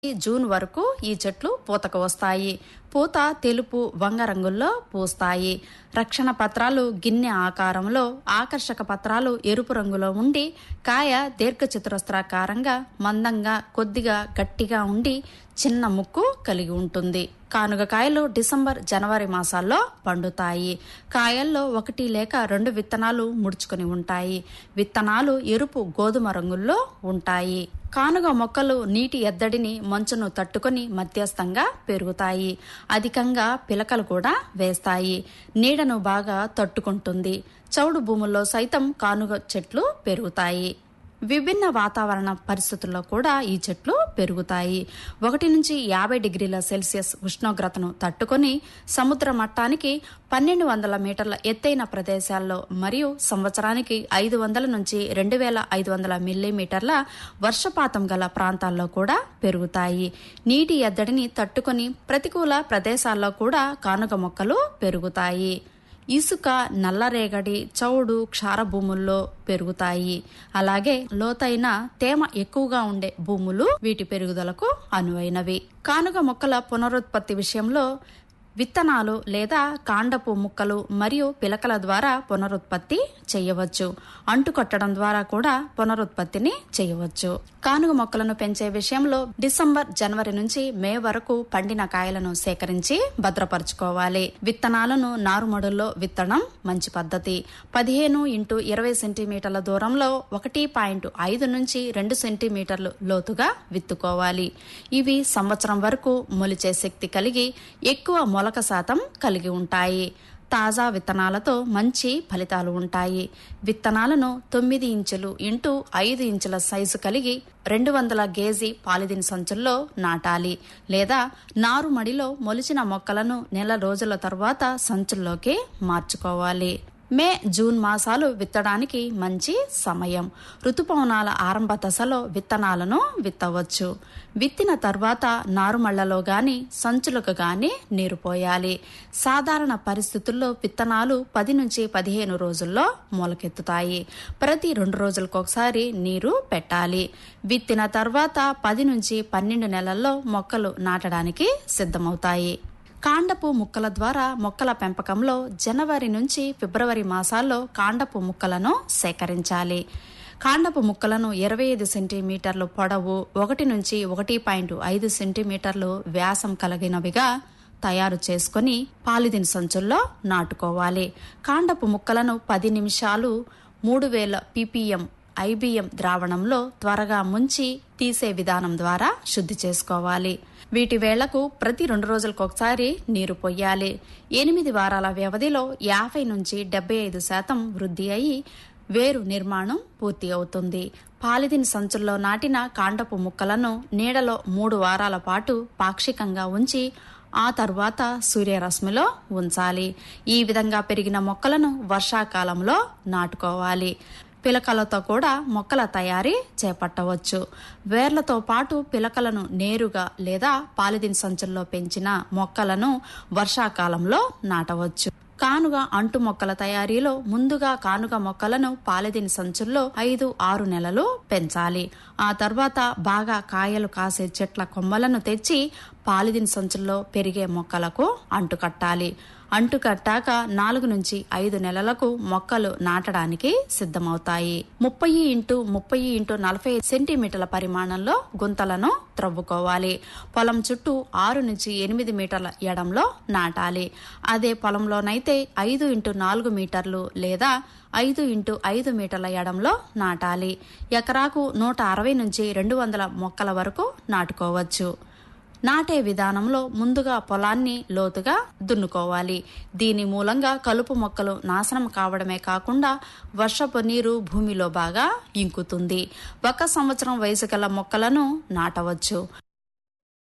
June వరకు ఈ చెట్లు పూతకు వస్తాయి పూత తెలుపు వంగ రంగుల్లో పూస్తాయి రక్షణ పత్రాలు గిన్నె ఆకారంలో ఆకర్షక పత్రాలు ఎరుపు రంగులో ఉండి కాయ దీర్ఘచతురస్రాకారంగా మందంగా కొద్దిగా గట్టిగా ఉండి చిన్న ముక్కు కలిగి ఉంటుంది కానుగ కాయలు డిసెంబర్ జనవరి మాసాల్లో పండుతాయి కాయల్లో ఒకటి లేక రెండు విత్తనాలు ముడుచుకొని ఉంటాయి విత్తనాలు ఎరుపు గోధుమ రంగుల్లో ఉంటాయి కానుగ మొక్కలు నీటి ఎద్దడిని మంచును తట్టుకొని మధ్యస్థంగా పెరుగుతాయి అధికంగా పిలకలు కూడా వేస్తాయి నీడను బాగా తట్టుకుంటుంది చౌడు భూముల్లో సైతం కానుగ చెట్లు పెరుగుతాయి విభిన్న వాతావరణ పరిస్థితుల్లో కూడా ఈ చెట్లు పెరుగుతాయి ఒకటి నుంచి యాభై డిగ్రీల సెల్సియస్ ఉష్ణోగ్రతను తట్టుకొని సముద్ర మట్టానికి పన్నెండు వందల మీటర్ల ఎత్తైన ప్రదేశాల్లో మరియు సంవత్సరానికి ఐదు వందల నుంచి రెండు వేల ఐదు వందల మిల్లీమీటర్ల వర్షపాతం గల ప్రాంతాల్లో కూడా పెరుగుతాయి నీటి ఎద్దడిని తట్టుకొని ప్రతికూల ప్రదేశాల్లో కూడా కానుగ మొక్కలు పెరుగుతాయి ఇసుక నల్లరేగడి చౌడు క్షార భూముల్లో పెరుగుతాయి అలాగే లోతైన తేమ ఎక్కువగా ఉండే భూములు వీటి పెరుగుదలకు అనువైనవి కానుగ మొక్కల పునరుత్పత్తి విషయంలో విత్తనాలు లేదా కాండపు ముక్కలు మరియు పిలకల ద్వారా పునరుత్పత్తి చేయవచ్చు అంటుకట్టడం ద్వారా కూడా పునరుత్పత్తిని చేయవచ్చు కానుగ మొక్కలను పెంచే విషయంలో డిసెంబర్ జనవరి నుంచి మే వరకు పండిన కాయలను సేకరించి భద్రపరచుకోవాలి విత్తనాలను నారుమడుల్లో విత్తడం మంచి పద్ధతి పదిహేను ఇంటూ ఇరవై సెంటీమీటర్ల దూరంలో ఒకటి పాయింట్ ఐదు నుంచి రెండు సెంటీమీటర్లు లోతుగా విత్తుకోవాలి ఇవి సంవత్సరం వరకు మొలిచే శక్తి కలిగి ఎక్కువ మొలక శాతం కలిగి ఉంటాయి తాజా విత్తనాలతో మంచి ఫలితాలు ఉంటాయి విత్తనాలను తొమ్మిది ఇంచులు ఇంటూ ఐదు ఇంచుల సైజు కలిగి రెండు వందల గేజీ పాలిథిన్ సంచుల్లో నాటాలి లేదా నారుమడిలో మొలిచిన మొక్కలను నెల రోజుల తర్వాత సంచుల్లోకి మార్చుకోవాలి మే జూన్ మాసాలు విత్తడానికి మంచి సమయం ఋతుపవనాల ఆరంభ దశలో విత్తనాలను విత్తవచ్చు విత్తిన తర్వాత నారుమళ్లలో గాని సంచులకు గాని నీరు పోయాలి సాధారణ పరిస్థితుల్లో విత్తనాలు పది నుంచి పదిహేను రోజుల్లో మొలకెత్తుతాయి ప్రతి రెండు రోజులకు ఒకసారి నీరు పెట్టాలి విత్తిన తర్వాత పది నుంచి పన్నెండు నెలల్లో మొక్కలు నాటడానికి సిద్ధమవుతాయి కాండపు ముక్కల ద్వారా మొక్కల పెంపకంలో జనవరి నుంచి ఫిబ్రవరి మాసాల్లో కాండపు ముక్కలను సేకరించాలి కాండపు ముక్కలను ఇరవై ఐదు సెంటీమీటర్లు పొడవు ఒకటి నుంచి ఒకటి పాయింట్ ఐదు సెంటీమీటర్లు వ్యాసం కలిగినవిగా తయారు చేసుకుని పాలిథిన్ సంచుల్లో నాటుకోవాలి కాండపు ముక్కలను పది నిమిషాలు మూడు వేల పీపీఎం ఐబిఎం ద్రావణంలో త్వరగా ముంచి తీసే విధానం ద్వారా శుద్ధి చేసుకోవాలి వీటి వేళ్లకు ప్రతి రెండు రోజులకు ఒకసారి నీరు పొయ్యాలి ఎనిమిది వారాల వ్యవధిలో యాభై నుంచి డెబ్బై ఐదు శాతం వృద్ధి అయి వేరు నిర్మాణం పూర్తి అవుతుంది పాలిథిన్ సంచుల్లో నాటిన కాండపు ముక్కలను నీడలో మూడు వారాల పాటు పాక్షికంగా ఉంచి ఆ తరువాత సూర్యరశ్మిలో ఉంచాలి ఈ విధంగా పెరిగిన మొక్కలను వర్షాకాలంలో నాటుకోవాలి పిలకలతో కూడా మొక్కల తయారీ చేపట్టవచ్చు వేర్లతో పాటు పిలకలను నేరుగా లేదా పాలిథిన్ సంచుల్లో పెంచిన మొక్కలను వర్షాకాలంలో నాటవచ్చు కానుగ అంటు మొక్కల తయారీలో ముందుగా కానుగ మొక్కలను పాలిథిన్ సంచుల్లో ఐదు ఆరు నెలలు పెంచాలి ఆ తర్వాత బాగా కాయలు కాసే చెట్ల కొమ్మలను తెచ్చి పాలిథిన్ సంచుల్లో పెరిగే మొక్కలకు అంటుకట్టాలి అంటుకట్టాక నాలుగు నుంచి ఐదు నెలలకు మొక్కలు నాటడానికి సిద్ధమవుతాయి ముప్పై ఇంటూ ముప్పై ఇంటూ నలభై సెంటీమీటర్ల పరిమాణంలో గుంతలను త్రవ్వుకోవాలి పొలం చుట్టూ ఆరు నుంచి ఎనిమిది మీటర్ల ఎడంలో నాటాలి అదే పొలంలోనైతే ఐదు ఇంటూ నాలుగు మీటర్లు లేదా ఐదు ఇంటూ ఐదు మీటర్ల ఎడంలో నాటాలి ఎకరాకు నూట అరవై నుంచి రెండు వందల మొక్కల వరకు నాటుకోవచ్చు నాటే విధానంలో ముందుగా పొలాన్ని లోతుగా దున్నుకోవాలి దీని మూలంగా కలుపు మొక్కలు నాశనం కావడమే కాకుండా వర్షపు నీరు భూమిలో బాగా ఇంకుతుంది ఒక సంవత్సరం వయసు గల మొక్కలను నాటవచ్చు